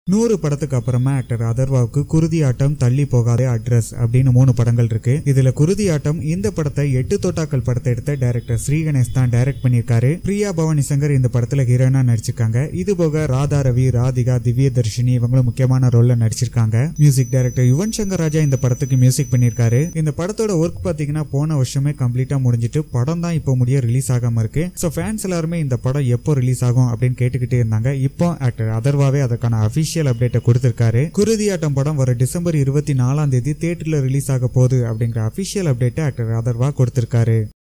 நூறு படத்துக்கு அப்புறமா ஆக்டர் அதர்வாவுக்கு குருதி ஆட்டம் தள்ளி போகாத அட்ரஸ் அப்படின்னு மூணு படங்கள் இருக்கு இதுல குருதி ஆட்டம் இந்த படத்தை எட்டு தோட்டாக்கள் படத்தை எடுத்த டைரக்டர் ஸ்ரீ கணேஷ் தான் டைரக்ட் பண்ணியிருக்காரு பிரியா பவானி சங்கர் இந்த படத்துல ஹீரோயினா நடிச்சிருக்காங்க இது போக ராதா ரவி ராதிகா திவ்ய தர்ஷினி இவங்களும் முக்கியமான ரோல்ல நடிச்சிருக்காங்க மியூசிக் டைரக்டர் யுவன் சங்கர் ராஜா இந்த படத்துக்கு மியூசிக் பண்ணியிருக்காரு இந்த படத்தோட ஒர்க் பாத்தீங்கன்னா போன வருஷமே கம்ப்ளீட்டா முடிஞ்சிட்டு படம் தான் இப்போ முடிய ரிலீஸ் ஆகாம இருக்கு ஸோ ஃபேன்ஸ் எல்லாருமே இந்த படம் எப்போ ரிலீஸ் ஆகும் அப்படின்னு கேட்டுக்கிட்டே இருந்தாங்க இப்போ ஆக்டர் அதர்வாவே அதற்கான அபிஷியல் அப்டேட்டை கொடுத்திருக்காரு குருதியாட்டம் படம் வர டிசம்பர் இருபத்தி நாலாம் தேதி தியேட்டர்ல ரிலீஸ் ஆக போகுது அப்படிங்கிற அபிஷியல் அப்டேட்டை ஆக்டர் அதர்வா கொடுத்திருக்காரு